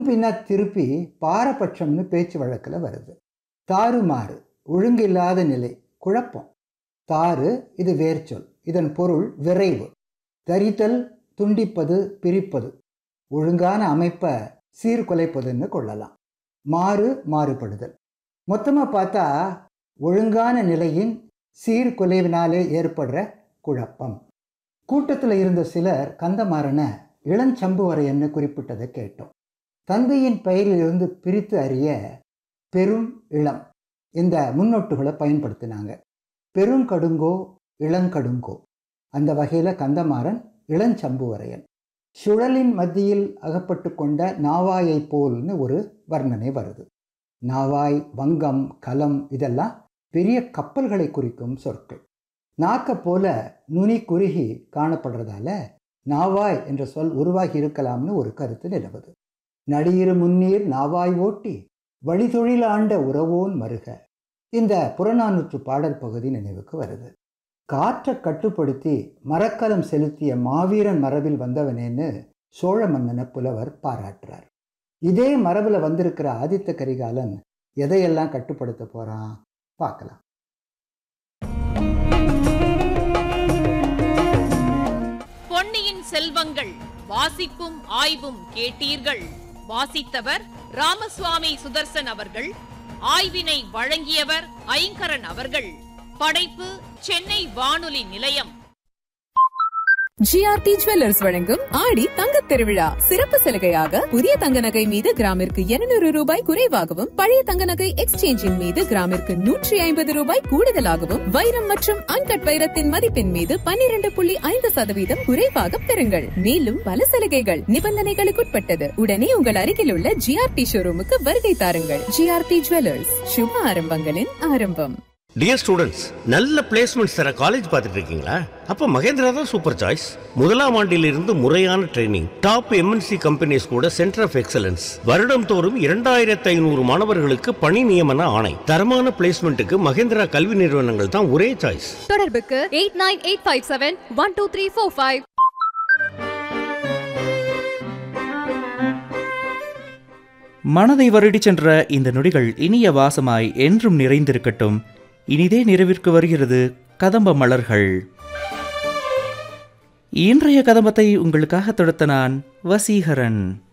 பின்னா திருப்பி பாரபட்சம்னு பேச்சு வழக்கில் வருது தாறுமாறு ஒழுங்கில்லாத நிலை குழப்பம் தாறு இது வேர்ச்சொல் இதன் பொருள் விரைவு தரித்தல் துண்டிப்பது பிரிப்பது ஒழுங்கான அமைப்பை சீர்குலைப்பதுன்னு கொள்ளலாம் மாறு மாறுபடுதல் மொத்தமாக பார்த்தா ஒழுங்கான நிலையின் சீர்குலைவினாலே ஏற்படுற குழப்பம் கூட்டத்தில் இருந்த சிலர் கந்தமாறனை இளஞ்சம்புவரையன்னு குறிப்பிட்டதை கேட்டோம் தந்தையின் பெயரிலிருந்து பிரித்து அறிய பெரும் இளம் இந்த முன்னொட்டுகளை பயன்படுத்தினாங்க பெருங்கடுங்கோ இளங்கடுங்கோ அந்த வகையில் கந்தமாறன் இளஞ்சம்புவரையன் சுழலின் மத்தியில் அகப்பட்டு கொண்ட நாவாயை போல்னு ஒரு வர்ணனை வருது நாவாய் வங்கம் கலம் இதெல்லாம் பெரிய கப்பல்களை குறிக்கும் சொற்கள் நாக்க போல நுனி குறுகி காணப்படுறதால நாவாய் என்ற சொல் உருவாகி இருக்கலாம்னு ஒரு கருத்து நிலவுது நடியிரு முன்னீர் நாவாய் ஓட்டி வழிதொழில் ஆண்ட உறவோன் மருக இந்த புறநானூற்று பாடல் பகுதி நினைவுக்கு வருது காற்றை கட்டுப்படுத்தி மரக்கலம் செலுத்திய மாவீரன் மரபில் வந்தவனேன்னு சோழ மன்னனை புலவர் பாராட்டுறார் இதே மரபில் வந்திருக்கிற ஆதித்த கரிகாலன் எதையெல்லாம் கட்டுப்படுத்த போறான் பார்க்கலாம் பொன்னியின் செல்வங்கள் வாசிப்பும் ஆய்வும் கேட்டீர்கள் வாசித்தவர் ராமசுவாமி சுதர்சன் அவர்கள் ஆய்வினை வழங்கியவர் ஐங்கரன் அவர்கள் படைப்பு சென்னை வானொலி நிலையம் ஜிஆர்டி ஜுவல்லர்ஸ் வழங்கும் ஆடி தங்கத் திருவிழா சிறப்பு சலுகையாக புதிய தங்க நகை மீது கிராமிற்கு 200 ரூபாய் குறைவாகவும் பழைய தங்க நகை எக்ஸ்சேஞ்சின் மீது கிராமிற்கு நூற்றி ஐம்பது ரூபாய் கூடுதலாகவும் வைரம் மற்றும் அன்கட் வைரத்தின் மதிப்பின் மீது 12.5% புள்ளி ஐந்து சதவீதம் குறைவாக பெறுங்கள் மேலும் பல சலுகைகள் நிபந்தனைகளுக்குட்பட்டது உடனே உங்கள் அருகில் உள்ள ஜிஆர்டி ஷோரூமுக்கு வருகை தாருங்கள் ஜிஆர்டி ஜுவல்லர்ஸ் சுப ஆரம்பங்களின் ஆரம்பம் டியர் ஸ்டூடெண்ட்ஸ் நல்ல பிளேஸ்மெண்ட்ஸ் தர காலேஜ் பார்த்துட்டு இருக்கீங்களா அப்ப மகேந்திரா தான் சூப்பர் சாய்ஸ் முதலாம் ஆண்டிலிருந்து முறையான ட்ரைனிங் டாப் எம்என்சி கம்பெனிஸ் கூட சென்டர் ஆஃப் எக்ஸலன்ஸ் வருடம் தோறும் இரண்டாயிரத்தி ஐநூறு மாணவர்களுக்கு பணி நியமன ஆணை தரமான பிளேஸ்மெண்ட்டுக்கு மகேந்திரா கல்வி நிறுவனங்கள் தான் ஒரே சாய்ஸ் தொடர்புக்கு eight nine eight five seven one two three four five மனதை வருடிச் சென்ற இந்த நொடிகள் இனிய வாசமாய் என்றும் நிறைந்திருக்கட்டும் இனிதே நிறைவிற்கு வருகிறது கதம்ப மலர்கள் இன்றைய கதம்பத்தை உங்களுக்காக தொடுத்த நான் வசீகரன்